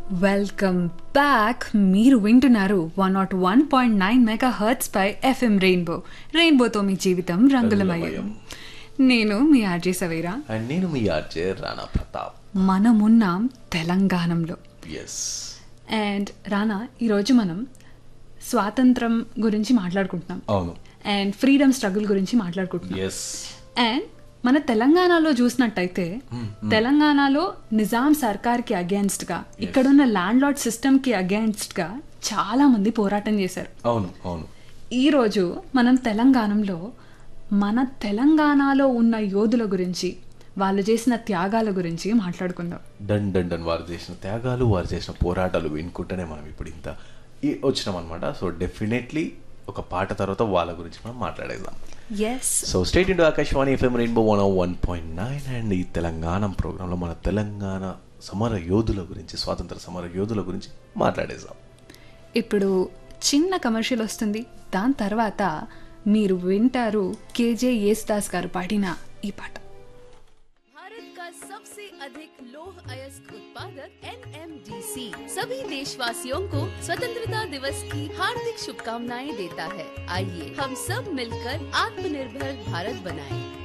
Welcome back మీరు వింటున్నారు one nought one point nine megahertz పై ఎఫ్ఎం రెయిన్బో రెయిన్బోతో మీ జీవితం రంగులమయం రంగులమయం. నేను మీ ఆర్జే సవేరా అండ్ నేను మీ ఆర్జే రాణా ప్రతాప్ మనమున్నాం తెలంగాణలో ఎస్ అండ్ రానా ఈరోజు మనం స్వాతంత్రం గురించి మాట్లాడుకుంటున్నాం అవును అండ్ ఫ్రీడమ్ స్ట్రగుల్ గురించి మాట్లాడుకుంటున్నాం ఎస్ అండ్ మన తెలంగాణలో చూసినట్టయితే తెలంగాణలో నిజాం సర్కార్కి అగేన్స్ట్ గా ఇక్కడున్న ల్యాండ్ లార్డ్ సిస్టమ్ కి అగేన్స్ట్ గా చాలా మంది పోరాటం చేశారు అవును అవును ఈ రోజు మనం తెలంగాణలో మన తెలంగాణలో ఉన్న యోధుల గురించి వాళ్ళు చేసిన త్యాగాల గురించి మాట్లాడుకుందాం డన్ డన్ డన్ వారు చేసిన త్యాగాలు వారు చేసిన పోరాటాలు వినుకుంటేనే మనం ఇప్పుడు ఇంత ఈ వచ్చినాం అనమాట సో డెఫినెట్లీ ఒక పాట తర్వాత వాళ్ళ గురించి మనం మాట్లాడేద్దాం yes so stay tuned to Akashvani FM rainbow one one point nine and ఈ తెలంగాణ ప్రోగ్రాంలో మన తెలంగాణ సమర యోధుల గురించి స్వాతంత్ర సమర యోధుల గురించి మాట్లాడేద్దాం ఇప్పుడు చిన్న కమర్షియల్ వస్తుంది దాని తర్వాత మీరు వింటారు కేజే యేసుదాస్ గారు పాడిన ఈ పాట भारत का सबसे अधिक लौह अयस्क उत्पादक एनएमडीसी सभी देशवासियों को स्वतंत्रता दिवस की हार्दिक शुभकामनाएं देता है आइए हम सब मिलकर आत्मनिर्भर भारत बनाएं।